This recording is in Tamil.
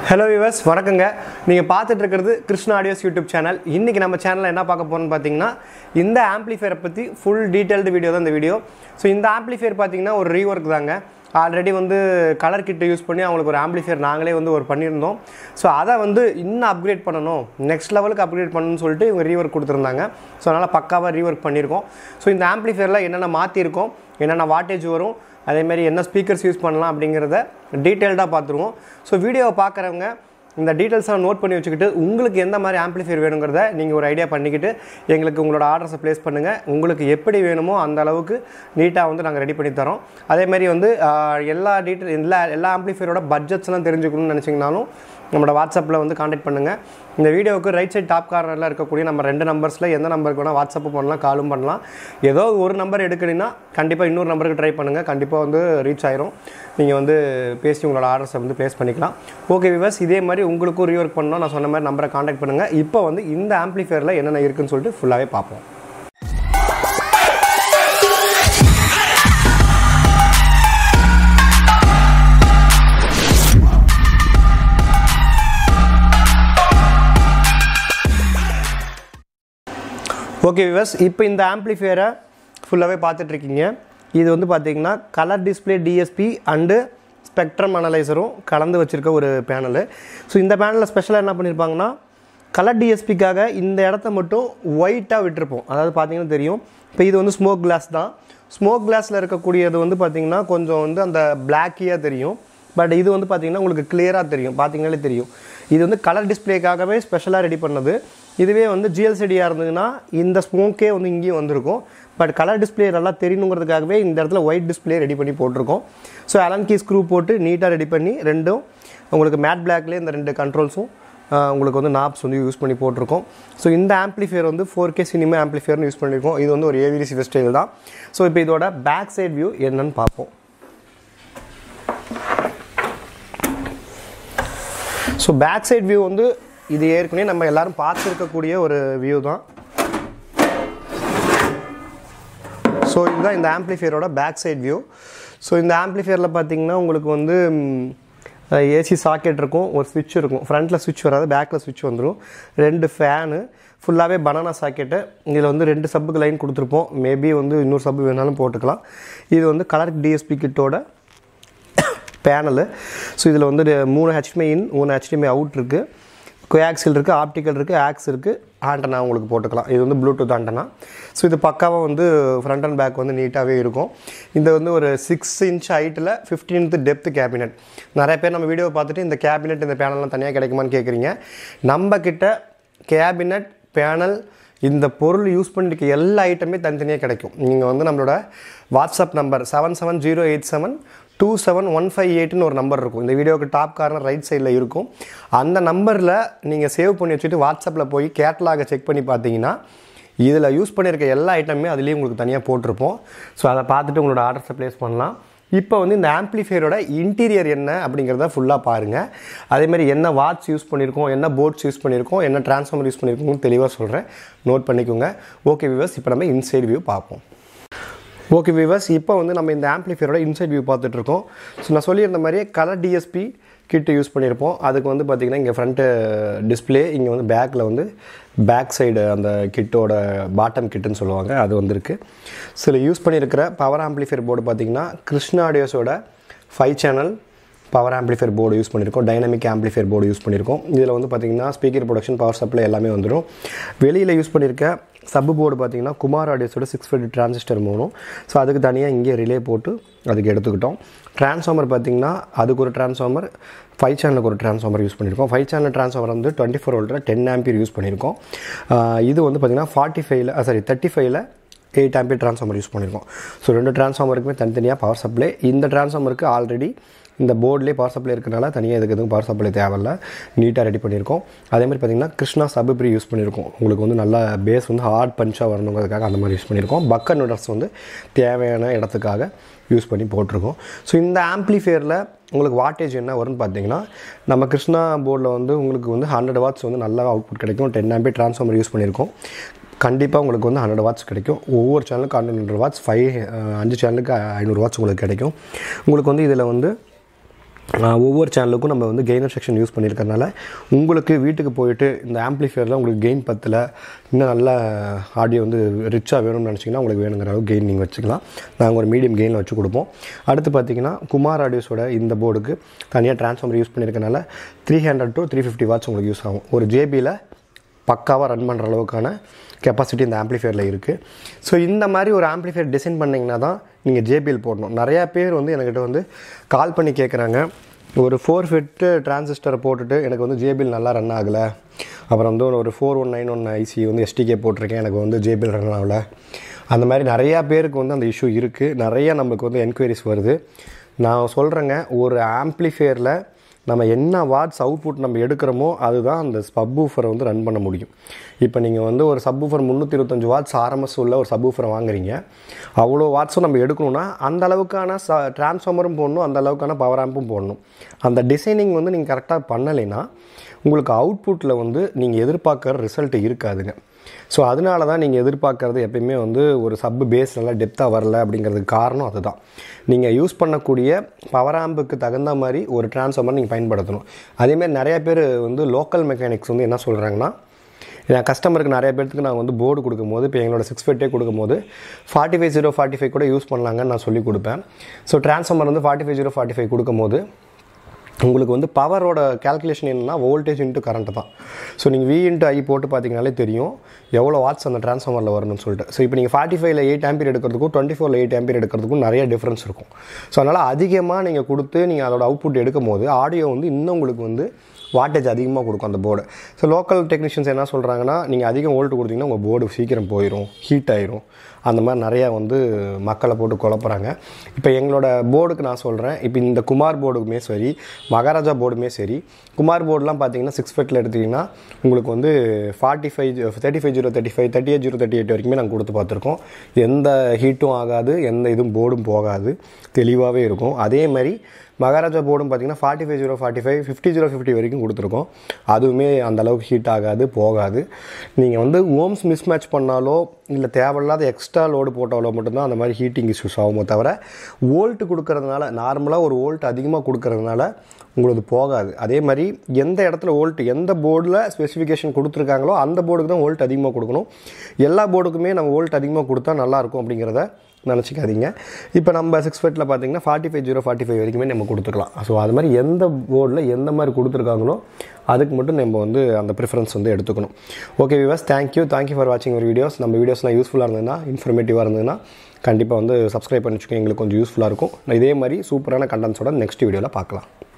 ஹலோ விவர்ஸ் வணக்கங்க நீங்கள் பார்த்துட்டு இருக்கிறது கிருஷ்ணா ஆடியோஸ் யூடியூப் சேனல் இன்றைக்கி நம்ம சேனலில் என்ன பார்க்க போகிறோம்னு பார்த்தீங்கன்னா இந்த ஆம்ப்ளிஃபையரை பற்றி ஃபுல் டீட்டெயில்டு வீடியோ தான் இந்த வீடியோ ஸோ இந்த ஆம்ப்ளிஃபையர் பார்த்தீங்கன்னா ஒரு ரீஒர்க் தாங்க ஆல்ரெடி வந்து கலர் கிட்ட யூஸ் பண்ணி அவங்களுக்கு ஒரு ஆம்ப்ளிஃபையர் நாங்களே வந்து ஒரு பண்ணியிருந்தோம் ஸோ அதை வந்து இன்னும் அப்கிரேட் பண்ணணும் நெக்ஸ்ட் லெவலுக்கு அப்கிரேட் பண்ணணும்னு சொல்லிட்டு இவங்க ரீஒர்க் கொடுத்துருந்தாங்க ஸோ அதனால் பக்காவாக ரீஒர்க் பண்ணியிருக்கோம் ஸோ இந்த ஆம்ப்ளிஃபையரில் என்னென்ன மாற்றிருக்கோம் என்னென்ன வாட்டேஜ் வரும் அதேமாரி என்ன ஸ்பீக்கர்ஸ் யூஸ் பண்ணலாம் அப்படிங்கிறத டீட்டெயில்டாக பார்த்துருவோம் ஸோ வீடியோவை பார்க்குறவங்க இந்த டீட்டெயில்ஸை நோட் பண்ணி வச்சுக்கிட்டு உங்களுக்கு எந்த மாதிரி ஆம்ப்ளிஃபையர் வேணுங்கிறத நீங்கள் ஒரு ஐடியா பண்ணிக்கிட்டு எங்களுக்கு உங்களோட ஆர்டர்ஸை ப்ளேஸ் பண்ணுங்கள் உங்களுக்கு எப்படி வேணுமோ அந்த அளவுக்கு நீட்டாக வந்து நாங்கள் ரெடி பண்ணி தரோம் அதேமாதிரி வந்து ஆஹ், எல்லா டீட்டெயில் எல்லா எல்லா ஆம்ப்ளிஃபையரோட பட்ஜெட்ஸ்லாம் தெரிஞ்சுக்கணும்னு நினச்சிங்கனாலும் நம்மளோட வாட்ஸ்அப்பில் வந்து காண்டாக்ட் பண்ணுங்கள் இந்த வீடியோவுக்கு ரைட் சைட் டாப் கார்னரில் இருக்கக்கூடிய நம்ம ரெண்டு நம்பர்ஸில் எந்த நம்பருக்கு வேணால் வாட்ஸ்அப்பு பண்ணலாம் காலும் பண்ணலாம் ஏதோ ஒரு நம்பர் எடுக்கணும்னா கண்டிப்பாக இன்னொரு நம்பருக்கு ட்ரை பண்ணுங்கள் கண்டிப்பாக வந்து ரீச் ஆயிரும் நீங்கள் வந்து பேசி உங்களோட ஆர்டர்ஸை வந்து ப்ளேஸ் பண்ணிக்கலாம் ஓகே விவர்ஸ் இதே மாதிரி உங்களுக்கும் ரீஒர்க் பண்ணணும் நான் சொன்ன மாதிரி நம்பரை காண்டாக்ட் பண்ணுங்கள் இப்போ வந்து இந்த ஆம்ப்ளிஃபையரில் என்னென்ன இருக்குன்னு சொல்லிட்டு ஃபுல்லாகவே பார்ப்போம் ஓகே விவர்ஸ் இப்போ இந்த ஆம்ப்ளிஃபையரை ஃபுல்லாகவே பார்த்துட்ருக்கீங்க இது வந்து பார்த்தீங்கன்னா colour display DSP and spectrum அனலைசரும் கலந்து வச்சுருக்க ஒரு பேனலு ஸோ இந்த பேனலில் ஸ்பெஷலாக என்ன பண்ணியிருப்பாங்கன்னா கலர் டிஎஸ்பிக்காக இந்த இடத்த மட்டும் ஒயிட்டாக விட்டுருப்போம் அதாவது பார்த்தீங்கன்னா தெரியும் இப்போ இது வந்து ஸ்மோக் கிளாஸ் தான் ஸ்மோக் கிளாஸில் இருக்கக்கூடியது வந்து பார்த்தீங்கன்னா கொஞ்சம் வந்து அந்த பிளாக்கியாக தெரியும் பட் இது வந்து பார்த்தீங்கன்னா உங்களுக்கு கிளியராக தெரியும் பார்த்தீங்கனாலே தெரியும் இது வந்து கலர் டிஸ்ப்ளேக்காகவே ஸ்பெஷலாக ரெடி பண்ணது இதுவே வந்து ஜிஎல்சிடியாக இருந்ததுன்னா இந்த ஸ்மோக்கே வந்து இங்கேயும் வந்திருக்கும் பட் கலர் டிஸ்ப்ளே நல்லா தெரியணுங்கிறதுக்காகவே இந்த இடத்துல ஒயிட் டிஸ்ப்ளே ரெடி பண்ணி போட்டிருக்கோம் ஸோ அலன் கீ ஸ்க்ரூ போட்டு நீட்டாக ரெடி பண்ணி ரெண்டும் உங்களுக்கு மேட் பிளாக்லேயே இந்த ரெண்டு கண்ட்ரோல்ஸும் உங்களுக்கு வந்து நாப்ஸ் வந்து யூஸ் பண்ணி போட்டிருக்கோம் ஸோ இந்த ஆம்ப்ளிஃபையர் வந்து ஃபோர் கே சினிமா ஆம்ப்ளிஃபையர்னு யூஸ் பண்ணியிருக்கோம் இது வந்து ஒரு ஏவிடிசி ஸ்டைல் தான் ஸோ இப்போ இதோட பேக் சைட் வியூ என்னன்னு பார்ப்போம் ஸோ பேக் சைட் வியூ வந்து இது ஏற்கனவே நம்ம எல்லாரும் பார்த்துருக்கக்கூடிய ஒரு வியூ தான் ஸோ இதுதான் இந்த ஆம்ப்ளிஃபையரோட பேக் சைட் வியூ ஸோ இந்த ஆம்ப்ளிஃபையரில் பார்த்தீங்கன்னா உங்களுக்கு வந்து ஏசி சாக்கெட் இருக்கும் ஒரு ஸ்விட்ச் இருக்கும் ஃப்ரண்ட்டில் ஸ்விட்ச் வராது பேக்கில் ஸ்விட்ச் வந்துடும் ரெண்டு ஃபேனு ஃபுல்லாகவே பனானா சாக்கெட்டு இதில் வந்து ரெண்டு சப்புக்கு லைன் கொடுத்துருப்போம் மேபி வந்து இன்னொரு சப்பு வேணாலும் போட்டுக்கலாம் இது வந்து கலர் டிஎஸ்பி கிட்டோட பேனலு ஸோ இதில் வந்து ரெ- மூணு ஹெச்டிஎம்ஐ இன் மூணு ஹெச்டிஎம்ஐ அவுட் இருக்குது கோஆக்சில் இருக்குது ஆப்டிக்கல் இருக்குது ஆக்ஸ் இருக்குது ஆண்டனா உங்களுக்கு போட்டுக்கலாம் இது வந்து ப்ளூடூத் ஆண்டனா ஸோ இது பக்காவாக வந்து ஃப்ரண்ட் அண்ட் பேக் வந்து நீட்டாகவே இருக்கும் இது வந்து ஒரு சிக்ஸ் இன்ச் ஹைட்டில் ஃபிஃப்டீன்த் டெப்த் கேபினெட் நிறைய பேர் நம்ம வீடியோ பார்த்துட்டு இந்த கேபினெட் இந்த பேனல்லாம் தனியாக கிடைக்குமான்னு கேட்குறீங்க நம்ம கிட்ட கேபினெட் பேனல் இந்த பொருள் யூஸ் பண்ணிருக்க எல்லா ஐட்டமே தனித்தனியாக கிடைக்கும் நீங்கள் வந்து நம்மளோட WhatsApp number seven seven zero eight seven two seven one five எயிட்னு ஒரு நம்பர் இருக்கும் இந்த வீடியோக்கு டாப் கார்னர் ரைட் சைடில் இருக்கும் அந்த நம்பரில் நீங்கள் சேவ் பண்ணி வச்சுட்டு வாட்ஸ்அப்பில் போய் கேட்லாகை செக் பண்ணி பார்த்தீங்கன்னா இதில் யூஸ் பண்ணியிருக்க எல்லா ஐட்டமே அதுலேயும் உங்களுக்கு தனியாக போட்டிருப்போம் ஸோ அதை பார்த்துட்டு உங்களோட ஆர்டர்ஸை ப்ளேஸ் பண்ணலாம் இப்போ வந்து இந்த ஆம்ப்ளிஃபையரோட இன்டீரியர் என்ன அப்படிங்கிறத ஃபுல்லாக பாருங்கள் அதேமாதிரி என்ன வாட்ச் யூஸ் பண்ணியிருக்கோம் என்ன போர்ட்ஸ் யூஸ் பண்ணியிருக்கோம் என்ன டிரான்ஸ்ஃபார்மர் யூஸ் பண்ணியிருக்கோம்னு தெளிவாக சொல்கிறேன் நோட் பண்ணிக்கோங்க ஓகே விவர்ஸ் இப்போ நம்ம இன்சைட் வியூ பார்ப்போம் ஓகே விவர்ஸ் இப்போ வந்து நம்ம இந்த ஆம்ப்ளிஃபையரோட இன்சைட் வியூ பார்த்துட்டு இருக்கோம் ஸோ நான் சொல்லியிருந்த மாதிரியே கலர் டிஎஸ்பி கிட் யூஸ் பண்ணியிருப்போம் அதுக்கு வந்து பார்த்திங்கன்னா இங்கே ஃப்ரண்ட்டு டிஸ்ப்ளே இங்கே வந்து பேக்கில் வந்து பேக் சைடு அந்த கிட்டோட பாட்டம் கிட்டுன்னு சொல்லுவாங்க அது வந்திருக்கு சில யூஸ் பண்ணியிருக்கிற பவர் ஆம்ப்ளிஃபையர் போர்டு பார்த்திங்கன்னா கிருஷ்ணா ஆடியோஸோட five channel power amplifier board use பண்ணியிருக்கோம் டைனமிக் ஆம்ப்ளிஃபையர் போர்டு யூஸ் பண்ணியிருக்கோம் இதில் வந்து பார்த்திங்கன்னா ஸ்பீக்கர் ப்ரொடக்ஷன் பவர் சப்ளை எல்லாமே வந்துடும் வெளியில் யூஸ் பண்ணியிருக்க சப்பு போர்டு பார்த்தீங்கன்னா குமார் ஆடியோஸோட சிக்ஸ் ஃபைவ் டிரான்சிஸ்டர் மூணும் ஸோ அதுக்கு தனியாக இங்கே ரிலே போட்டு அதுக்கு எடுத்துக்கிட்டோம் ட்ரான்ஸ்ஃபார்மர் பார்த்தீங்கன்னா அதுக்கு ஒரு ட்ரான்ஸ்ஃபார்மர் ஃபைவ் சேனலுக்கு ஒரு ட்ரான்ஸ்ஃபார்மர் யூஸ் பண்ணியிருக்கோம் ஃபைவ் சேனல் ட்ரான்ஸ்ஃபார்மர் வந்து டுவெண்ட்டி ஃபோர் வோல்ட்டில் டென் ஆம்பியர் யூஸ் பண்ணியிருக்கோம் ஆஹ் இது வந்து பார்த்திங்கன்னா ஃபார்ட்டி ஃபைவ்ல சாரி தேர்ட்டி ஃபைவ்ல எயிட் ஆம்பியர் ட்ரான்ஸ்ஃபார்மர் யூஸ் பண்ணியிருக்கோம் ஸோ ரெண்டு ட்ரான்ஸ்ஃபார்மருக்குமே தனித்தனியாக பவர் சப்ளை இந்த ட்ரான்ஸ்ஃபார்மருக்கு ஆல்ரெடி இந்த போர்ட்லேயே பவர் சப்ளை இருக்கனால தனியாக இதுக்கு எதுவும் பவர் சப்ளை தேவையில்ல நீட்டாக ரெடி பண்ணியிருக்கோம் அதே மாதிரி பார்த்திங்கன்னா கிருஷ்ணா சபுப்ரி யூஸ் பண்ணியிருக்கோம் உங்களுக்கு வந்து நல்லா பேஸ் வந்து ஹார்ட் பஞ்சாக வரணுங்கிறதுக்காக அந்த மாதிரி யூஸ் பண்ணியிருக்கோம் பக்கர் நூடர்ஸ் வந்து தேவையான இடத்துக்காக யூஸ் பண்ணி போட்டிருக்கோம் ஸோ இந்த ஆம்ப்ளிஃபையரில் உங்களுக்கு வாட்டேஜ் என்ன வரும்னு பார்த்தீங்கன்னா நம்ம கிருஷ்ணா போர்டில் வந்து உங்களுக்கு வந்து ஹண்ட்ரட் வாட்ஸ் வந்து நல்லா அவுட்புட் கிடைக்கும் டென் ஆம்பி ட்ரான்ஸ்ஃபார்மர் யூஸ் பண்ணியிருக்கோம் கண்டிப்பாக உங்களுக்கு வந்து ஹண்ட்ரட் வாட்ஸ் கிடைக்கும் ஒவ்வொரு சேனலுக்கு ஹண்ட்ரட் ஹண்ட்ரட் வாட்ஸ் ஃபைவ் அஞ்சு சேனலுக்கு ஐநூறு வாட்ஸ் உங்களுக்கு கிடைக்கும் உங்களுக்கு வந்து இதில் வந்து ஆஹ் ஒவ்வொரு சேனலுக்கும் நம்ம வந்து கெய்னர் செக்ஷன் யூஸ் பண்ணியிருக்கறனால உங்களுக்கு வீட்டுக்கு போயிட்டு இந்த ஆம்ப்ளிஃபையரில் உங்களுக்கு கெயின் பத்தில் இன்னும் நல்ல ஆடியோ வந்து ரிச்சாக வேணும்னு நினச்சிங்கன்னா உங்களுக்கு வேணுங்கிற அளவு கெயின் நீங்கள் வச்சுக்கலாம் நாங்கள் ஒரு மீடியம் கெயினில் வச்சு கொடுப்போம் அடுத்து பார்த்தீங்கன்னா குமார் ஆடியோஸோட இந்த போர்டுக்கு தனியாக ட்ரான்ஸ்ஃபார்மர் யூஸ் பண்ணியிருக்கனால three hundred to three fifty watts உங்களுக்கு யூஸ் ஆகும் ஒரு ஜேபியில் பக்காவாக ரன் பண்ணுற அளவுக்கான கெப்பாசிட்டி இந்த ஆம்ப்ளிஃபையரில் இருக்குது ஸோ இந்த மாதிரி ஒரு ஆம்ப்ளிஃபையர் டிசைன் பண்ணிங்கன்னா தான் நீங்கள் ஜேபிஎல் போடணும் நிறையா பேர் வந்து என்கிட்ட வந்து கால் பண்ணி கேட்குறாங்க ஒரு ஃபோர் ஃபிட்டு டிரான்சிஸ்டரை போட்டுட்டு எனக்கு வந்து ஜேபிஎல் நல்லா ரன் ஆகலை அப்புறம் வந்து ஒரு four one nine one IC வந்து எஸ்டிகே போட்டிருக்கேன் எனக்கு வந்து ஜேபிஎல் ரன் ஆகலை அந்த மாதிரி நிறையா பேருக்கு வந்து அந்த இஷ்யூ இருக்குது நிறையா நம்மளுக்கு வந்து என்கொயரிஸ் வருது நான் சொல்கிறேங்க ஒரு ஆம்ப்ளிஃபையரில் நம்ம என்ன வாட்ஸ் அவுட்புட் நம்ம எடுக்கிறோமோ அதுதான் அந்த சப்வூஃபரை வந்து ரன் பண்ண முடியும் இப்போ நீங்கள் வந்து ஒரு சப்வூஃபர் முந்நூற்றி இருபத்தஞ்சு வாட்ஸ் ஆர்எம்எஸ் உள்ள ஒரு சப்வூஃபரை வாங்குறீங்க அவ்வளோ வாட்ஸும் நம்ம எடுக்கணும்னா அந்த அளவுக்கான ச டிரான்ஸ்ஃபார்மரும் போடணும் அந்த அளவுக்கான பவர் ஆம்பும் போடணும் அந்த டிசைனிங் வந்து நீங்கள் கரெக்டாக பண்ணலைன்னா உங்களுக்கு அவுட்புட்டில் வந்து நீங்கள் எதிர்பார்க்குற ரிசல்ட் இருக்காதுங்க ஸோ அதனால தான் நீங்கள் எதிர்பார்க்கறது எப்பயுமே வந்து ஒரு சப்பு பேஸ் நல்லா டெப்த்தாக வரல அப்படிங்கிறதுக்கு காரணம் அதுதான் நீங்கள் யூஸ் பண்ணக்கூடிய பவர் ஆம்புக்கு தகுந்த மாதிரி ஒரு டிரான்ஸ்ஃபார்மர் நீங்கள் பயன்படுத்தணும் அதேமாதிரி நிறைய பேர் வந்து லோக்கல் மெக்கானிக்ஸ் வந்து என்ன சொல்கிறாங்கன்னா என் கஸ்டமருக்கு நிறைய பேர்த்துக்கு நான் வந்து போர்டு கொடுக்கும்போது இப்போ எங்களோட சிக்ஸ் ஃபெட்டே கொடுக்கும்போது forty five zero forty five கூட யூஸ் பண்ணலாங்கன்னு நான் சொல்லி கொடுப்பேன் ஸோ டிரான்ஸ்ஃபார்மர் வந்து forty five zero forty five கொடுக்கும்போது உங்களுக்கு வந்து பவரோட கால்குலேஷன் என்னன்னா வோல்டேஜ் இன்ட்டு கரண்ட் தான் ஸோ நீங்கள் வி இன்ட்டு ஐ போட்டு பார்த்தீங்கனாலே தெரியும் எவ்வளோ வாட்ஸ் அந்த ட்ரான்ஸ்ஃபார்மரில் வரணும்னு சொல்லிட்டு ஸோ இப்போ நீங்கள் ஃபார்ட்டி ஃபைவ்ல எயிட் ஆம்பியர் எடுக்கிறதுக்கும் டுவெண்ட்டி ஃபோரில் எயிட் ஆம்பியர் எடுக்கிறதுக்கும் நிறைய டிஃப்ரென்ஸ் இருக்கும் ஸோ அதனால் அதிகமாக நீங்கள் கொடுத்து நீங்கள் அதோட அவுட்புட் எடுக்கும் போது ஆடியோ வந்து இன்னும் உங்களுக்கு வந்து வாட்டேஜ் அதிகமாக கொடுக்கும் அந்த போர்டு ஸோ லோக்கல் டெக்னீஷியன்ஸ் என்ன சொல்கிறாங்கன்னா நீங்கள் அதிகம் வோல்ட் கொடுத்தீங்கன்னா உங்கள் போர்டு சீக்கிரம் போயிடும் ஹீட் ஆயிரும் அந்த மாதிரி நிறையா வந்து மக்களை போட்டு குழப்புறாங்க இப்போ எங்களோட போர்டுக்கு நான் சொல்கிறேன் இப்போ இந்த குமார் போர்டுக்குமே சரி மகாராஜா போர்டுமே சரி குமார் போர்டுலாம் பார்த்தீங்கன்னா சிக்ஸ் ஃபெட்டில் எடுத்திங்கன்னா உங்களுக்கு வந்து forty five thirty five zero thirty five thirty eight zero thirty eight வரைக்குமே நாங்கள் கொடுத்து பார்த்துருக்கோம் எந்த ஹீட்டும் ஆகாது எந்த இதுவும் போர்டும் போகாது தெளிவாகவே இருக்கும் அதே மாதிரி மகாராஜா போர்டும் பார்த்தீங்கன்னா forty five zero forty five fifty zero fifty வரைக்கும் கொடுத்துருக்கோம் அதுவுமே அந்த அளவுக்கு ஹீட் ஆகாது போகாது நீங்கள் வந்து ஓம்ஸ் மிஸ் மேட்ச் பண்ணாலோ இல்லை தேவையில்லாத எக்ஸ்ட்ரா லோடு போட்டாலோ மட்டும்தான் அந்த மாதிரி ஹீட்டிங் இஷ்யூஸ் ஆகுமோ தவிர வோல்ட் கொடுக்கறதுனால நார்மலாக ஒரு வோல்ட் அதிகமாக கொடுக்கறதுனால உங்களுக்கு போகாது அதே மாதிரி எந்த இடத்துல வோல்ட் எந்த போர்டில் ஸ்பெசிஃபிகேஷன் கொடுத்துருக்காங்களோ அந்த போர்டுக்கு தான் வோல்ட் அதிகமாக கொடுக்கணும் எல்லா போர்டுக்குமே நம்ம வோல்ட் அதிகமாக கொடுத்தா நல்லாயிருக்கும் அப்படிங்கிறத நினச்சிக்காதீங்க இப்போ நம்ம சிக்ஸ் ஃபெட்டில் பார்த்தீங்கன்னா forty five zero forty five வரைக்குமே நம்ம கொடுத்துக்கலாம் ஸோ அது மாதிரி எந்த போர்டில் எந்த மாதிரி கொடுத்துருக்காங்களோ அதுக்கு மட்டும் நம்ம வந்து அந்த ப்ரிஃபரன்ஸ் வந்து எடுத்துக்கணும் okay viewers thank you thank you for வாட்சிங் ஒரு வீடியோஸ் நம்ம வீடியோஸ்லாம் யூஸ்ஃபுல்லாக இருந்ததுன்னா இன்ஃபர்மேட்டிவாக இருந்ததுன்னா கண்டிப்பாக வந்து சப்ஸ்கிரைப் பண்ணி வச்சுக்கோங்க எங்களுக்கு கொஞ்சம் யூஸ்ஃபுல்லாக இருக்கும் இதே மாதிரி சூப்பரான கண்டென்ட்ஸோட நெக்ஸ்ட் வீடியோவில் பார்க்கலாம்